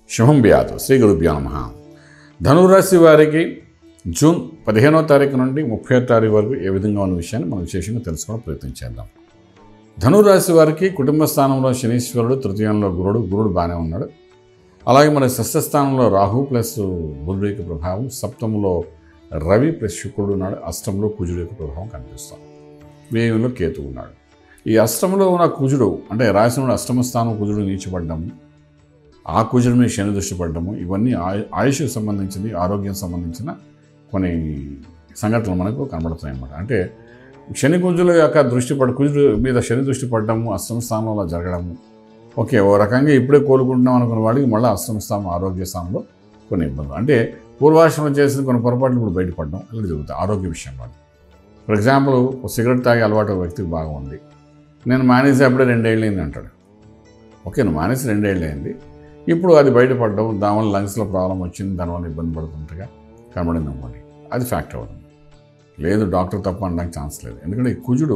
శుభం వ్యాధు శ్రీ గురుభ్యో నమ ధనురాశి వారికి జూన్ పదిహేనో తారీఖు నుండి ముప్పై తారీఖు వరకు ఏ విధంగా ఉన్న విషయాన్ని మనం విశేషంగా తెలుసుకోవడం ప్రయత్నం చేద్దాం ధనురాశి వారికి కుటుంబ స్థానంలో శనీశ్వరుడు తృతీయంలో గురుడు గురుడు బాగానే ఉన్నాడు అలాగే మన షష్ఠస్థానంలో రాహు ప్లస్ బుధుడు యొక్క ప్రభావం సప్తమంలో రవి ప్లస్ శుక్రుడు ఉన్నాడు అష్టంలో కుజుడు యొక్క ప్రభావం కనిపిస్తాం వ్యయంలో కేతు ఉన్నాడు ఈ అష్టంలో ఉన్న కుజుడు అంటే రాశిలో అష్టమ స్థానం కుజుడు నీచబడ్డము ఆ కుజుడి మీద శని దృష్టి పడ్డము ఇవన్నీ ఆయు ఆయుష్కి సంబంధించింది ఆరోగ్యం సంబంధించిన కొన్ని సంఘటనలు మనకు కనబడుతున్నాయి అన్నమాట అంటే శని కుజుల యొక్క దృష్టి పడ కుజుడు మీద శని దృష్టి పడడము అష్టమ స్థానంలో జరగడము ఓకే ఓ రకంగా ఇప్పుడే కోలుకుంటున్నాం అనుకున్న వాడికి మళ్ళీ అష్టమ స్థానం ఆరోగ్య స్థానంలో కొన్ని ఇబ్బందులు అంటే పూర్వాశ్రమం చేసిన కొన్ని పొరపాట్లు ఇప్పుడు బయటపడడం ఇలా జరుగుతాయి ఆరోగ్య విషయంలో ఫర్ ఎగ్జాంపుల్ ఒక సిగరెట్ తాగే అలవాటు ఒక వ్యక్తికి బాగా ఉంది నేను మానేసి అప్పుడే రెండేళ్ళు అయింది అంటాడు ఓకే నువ్వు మానేసి రెండేళ్ళు అయింది ఇప్పుడు అది బయటపడడం దానివల్ల లంగ్స్లో ప్రాబ్లం వచ్చింది దానివల్ల ఇబ్బంది పడుతుంటగా కనబడింది అనుకోండి అది ఫ్యాక్ట్ అవుతుంది లేదు డాక్టర్ తప్ప అనడానికి ఛాన్స్ లేదు ఎందుకంటే ఈ కుజుడు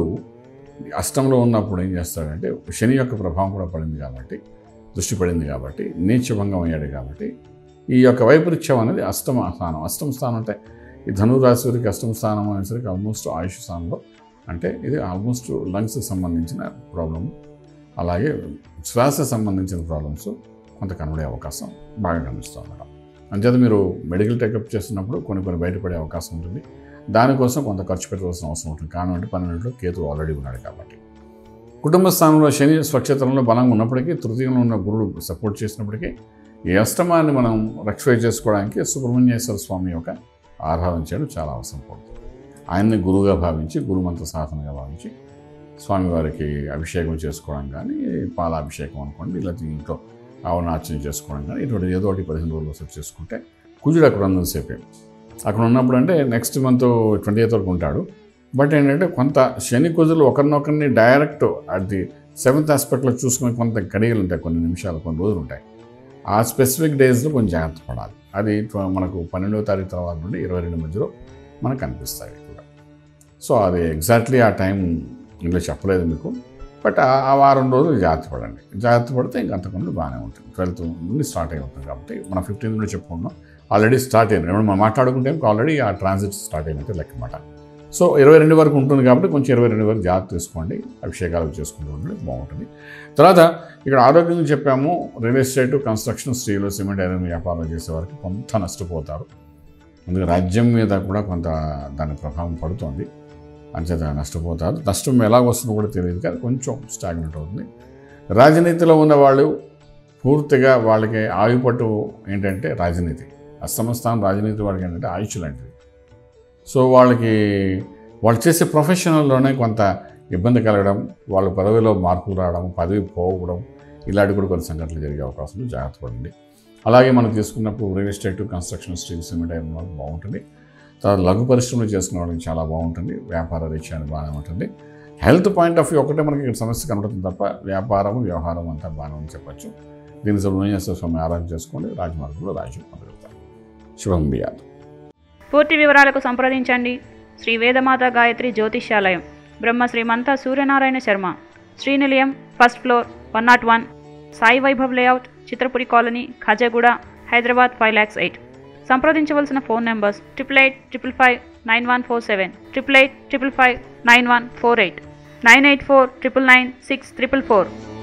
అష్టంలో ఉన్నప్పుడు ఏం చేస్తాడంటే శని యొక్క ప్రభావం కూడా పడింది కాబట్టి దృష్టి పడింది కాబట్టి నీచభంగం అయ్యాడు కాబట్టి ఈ యొక్క వైపరీత్యం అనేది అష్టమ స్థానం అష్టమ స్థానం అంటే ఈ ధనురాశి వారికి అష్టమ స్థానం అనేసరికి ఆల్మోస్ట్ ఆయుష్ స్థానంలో అంటే ఇది ఆల్మోస్ట్ లంగ్స్కి సంబంధించిన ప్రాబ్లం అలాగే శ్వాస సంబంధించిన ప్రాబ్లమ్స్ కొంత కనబడే అవకాశం బాగా కనిపిస్తుంది అన్నమాట అంచేత మీరు మెడికల్ టెకప్ చేస్తున్నప్పుడు కొన్ని కొన్ని బయటపడే అవకాశం ఉంటుంది దానికోసం కొంత ఖర్చు పెట్టవలసిన అవసరం ఉంటుంది కారణం అంటే పన్నెండులో కేతు ఆల్రెడీ ఉన్నాడు కాబట్టి కుటుంబ స్థానంలో శని స్వచ్ఛతలో బలంగా ఉన్నప్పటికీ తృతీయంలో ఉన్న గురుడు సపోర్ట్ చేసినప్పటికీ ఈ అష్టమాన్ని మనం రెక్టిఫై చేసుకోవడానికి సుబ్రహ్మణ్యేశ్వర స్వామి యొక్క ఆరాధన చేయడం చాలా అవసరం పడుతుంది ఆయన్ని గురువుగా భావించి గురుమంత్ర సాధనగా భావించి స్వామివారికి అభిషేకం చేసుకోవడం కానీ పాలాభిషేకం అనుకోండి ఇలా ఇంట్లో ఆవనార్చన చేసుకోవడం కానీ ఇటువంటి ఏదో ఒకటి పదిహేను రోజులు సెట్ చేసుకుంటే కుజుడు అక్కడ ఉన్నంతసేపే అక్కడ ఉన్నప్పుడు అంటే నెక్స్ట్ మంత్ ట్వంటీ ఎయిత్ వరకు ఉంటాడు బట్ ఏంటంటే కొంత శని కుజులు ఒకరినొకరిని డైరెక్ట్ అది సెవెంత్ ఆస్పెక్ట్లో చూసుకునే కొంత గడియలు ఉంటాయి కొన్ని నిమిషాలు కొన్ని రోజులు ఉంటాయి ఆ స్పెసిఫిక్ డేస్లో కొంచెం జాగ్రత్త పడాలి అది ట్వ- మనకు పన్నెండవ తారీఖు తర్వాత నుండి ఇరవై రెండు మధ్యలో మనకు కనిపిస్తాయి కూడా సో అది ఎగ్జాక్ట్లీ ఆ టైం ఇందులో చెప్పలేదు మీకు బట్ ఆ ఆ వారం రోజులు జాగ్రత్త పడండి జాగ్రత్త పడితే ఇంక అంతకుముందు బాగానే ఉంటుంది ట్వెల్త్ నుండి స్టార్ట్ అయిపోతుంది కాబట్టి మనం ఫిఫ్టీన్త్ నుండి చెప్పుకున్నాం ఆల్రెడీ స్టార్ట్ అయింది ఏమన్నా మనం మాట్లాడుకుంటే ఆల్రెడీ ఆ ట్రాన్సిట్ స్టార్ట్ అయినట్టు లెక్క అన్నమాట సో ఇరవై రెండు వరకు ఉంటుంది కాబట్టి కొంచెం ఇరవై రెండు వరకు జాగ్రత్త తీసుకోండి అభిషేకాలు చేసుకుంటూ ఉండండి బాగుంటుంది తర్వాత ఇక్కడ ఆరోగ్యం చెప్పాము real estate construction steel cement iron వ్యాపారం చేసే వారికి కొంత నష్టపోతారు అందుకే రాజ్యం మీద కూడా కొంత దాని ప్రభావం పడుతుంది అంచేత నష్టపోతారు నష్టం ఎలా వస్తుందో కూడా తెలియదు కానీ కొంచెం స్టాగ్నెంట్ అవుతుంది రాజనీతిలో ఉన్న వాళ్ళు పూర్తిగా వాళ్ళకి ఆయుపట్టు ఏంటంటే రాజనీతి అస్తమస్థానం రాజనీతి వాళ్ళకి ఏంటంటే ఆయుష్ లాంటిది సో వాళ్ళకి వాళ్ళు చేసే ప్రొఫెషనల్లోనే కొంత ఇబ్బంది కలగడం వాళ్ళ పదవిలో మార్పులు రావడం పదవి పోవడం ఇలాంటి కూడా కొన్ని సంఘటనలు జరిగే అవకాశం ఉంది జాగ్రత్త పడండి అలాగే మనం తీసుకున్నప్పుడు real estate construction steel cement అయిన వాళ్ళకి బాగుంటుంది తర్వాత లఘు పరిశ్రమలు చేసుకునే వాళ్ళకి చాలా బాగుంటుంది వ్యాపార రీత్యాన్ని బాగానే ఉంటుంది హెల్త్ పాయింట్ ఆఫ్ వ్యూ ఒకటే మనకి ఇక్కడ సమస్య కనబడుతుంది తప్ప వ్యాపారం వ్యవహారం అంతా బాగానే ఉంది చెప్పచ్చు దీని సుబ్రహ్మణ్యేశ్వర స్వామి ఆరాధన చేసుకోండి రాజమార్గంలో రాజ్యం పొందగలుగుతారు శుభం బియాదు పూర్తి వివరాలకు సంప్రదించండి Shri Vedamata Gayatri Jyotishyalayam Brahma Srimantha Suryanarayana Sharma Srinilayam first floor one nought one Sai Vaibhav layout Chitrapuri colony Khajaguda Hyderabad five lakhs eight సంప్రదించవలసిన phone numbers triple eight triple five nine one four seven triple eight triple five nine one four eight nine eight four triple nine six triple four